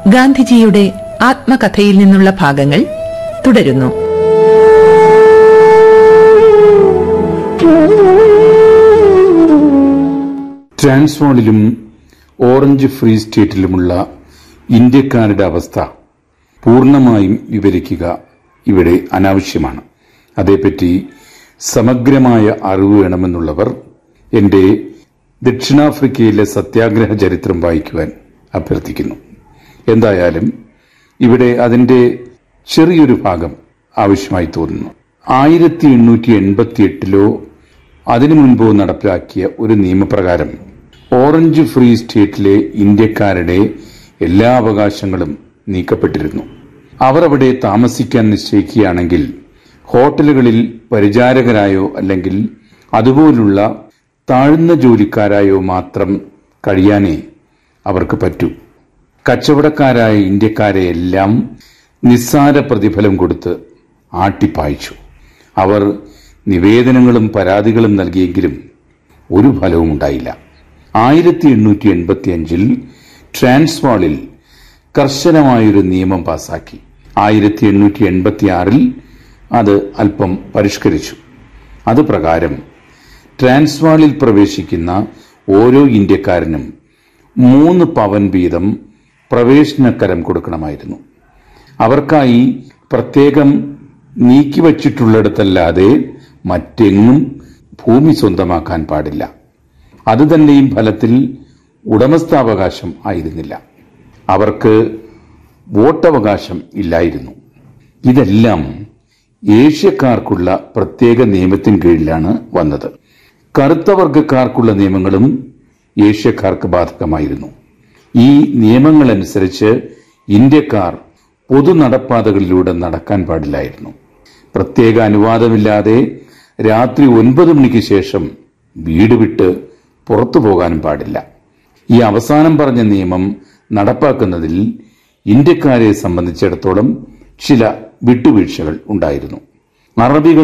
ഗാന്ധിജിയുടെ ആത്മകഥയിൽ നിന്നുള്ള ഭാഗങ്ങൾ തുടരുന്നു ട്രാൻസ്വാളിലും ഓറഞ്ച് ഫ്രീ സ്റ്റേറ്റിലുമുള്ള ഇന്ത്യക്കാരുടെ അവസ്ഥ പൂർണ്ണമായും വിവരിക്കുക ഇവിടെ അനാവശ്യമാണ് അതേപ്പറ്റി സമഗ്രമായ അറിവ് വേണമെന്നുള്ളവർ എന്റെ ദക്ഷിണാഫ്രിക്കയിലെ സത്യാഗ്രഹ ചരിത്രം വായിക്കുവാൻ അഭ്യർത്ഥിക്കുന്നു എന്തായാലും ഇവിടെ അതിന്റെ ചെറിയൊരു ഭാഗം ആവശ്യമായി തോന്നുന്നു ആയിരത്തി എണ്ണൂറ്റി എൺപത്തി എട്ടിലോ അതിനു മുൻപോ നടപ്പിലാക്കിയ ഒരു നിയമപ്രകാരം ഓറഞ്ച് ഫ്രീ സ്റ്റേറ്റിലെ ഇന്ത്യക്കാരുടെ എല്ലാ അവകാശങ്ങളും നീക്കപ്പെട്ടിരുന്നു അവർ അവിടെ താമസിക്കാൻ നിശ്ചയിക്കുകയാണെങ്കിൽ ഹോട്ടലുകളിൽ പരിചാരകരായോ അല്ലെങ്കിൽ അതുപോലുള്ള താഴ്ന്ന ജോലിക്കാരായോ മാത്രം കഴിയാനേ അവർക്ക് പറ്റൂ കച്ചവടക്കാരായ ഇന്ത്യക്കാരെ എല്ലാം നിസ്സാര പ്രതിഫലം കൊടുത്ത് ആട്ടിപ്പായിച്ചു അവർ നിവേദനങ്ങളും പരാതികളും നൽകിയെങ്കിലും ഒരു ഫലവും ഉണ്ടായില്ല ആയിരത്തി എണ്ണൂറ്റി എൺപത്തി അഞ്ചിൽ ട്രാൻസ്വാളിൽ കർശനമായൊരു നിയമം പാസാക്കി ആയിരത്തി എണ്ണൂറ്റി എൺപത്തി ആറിൽ അത് അല്പം പരിഷ്കരിച്ചു അത് പ്രകാരം ട്രാൻസ്വാളിൽ പ്രവേശിക്കുന്ന ഓരോ ഇന്ത്യക്കാരനും മൂന്ന് പവൻ വീതം പ്രവേശനക്കരം കൊടുക്കണമായിരുന്നു അവർക്കായി പ്രത്യേകം നീക്കിവച്ചിട്ടുള്ളിടത്തല്ലാതെ മറ്റെങ്ങും ഭൂമി സ്വന്തമാക്കാൻ പാടില്ല അതുതന്നെയും ഫലത്തിൽ ഉടമസ്ഥാവകാശം ആയിരുന്നില്ല അവർക്ക് വോട്ടവകാശം ഇല്ലായിരുന്നു ഇതെല്ലാം ഏഷ്യക്കാർക്കുള്ള പ്രത്യേക നിയമത്തിന് കീഴിലാണ് വന്നത് കറുത്ത വർഗക്കാർക്കുള്ള നിയമങ്ങളും ഏഷ്യക്കാർക്ക് ബാധകമായിരുന്നു ഈ നിയമങ്ങളനുസരിച്ച് ഇന്ത്യക്കാർ പൊതു നടപ്പാതകളിലൂടെ നടക്കാൻ പാടില്ലായിരുന്നു പ്രത്യേക അനുവാദമില്ലാതെ രാത്രി ഒൻപത് മണിക്ക് ശേഷം വീട് വിട്ട് പുറത്തു പോകാനും പാടില്ല ഈ അവസാനം പറഞ്ഞ നിയമം നടപ്പാക്കുന്നതിൽ ഇന്ത്യക്കാരെ സംബന്ധിച്ചിടത്തോളം ചില വിട്ടുവീഴ്ചകൾ ഉണ്ടായിരുന്നു അറബികൾ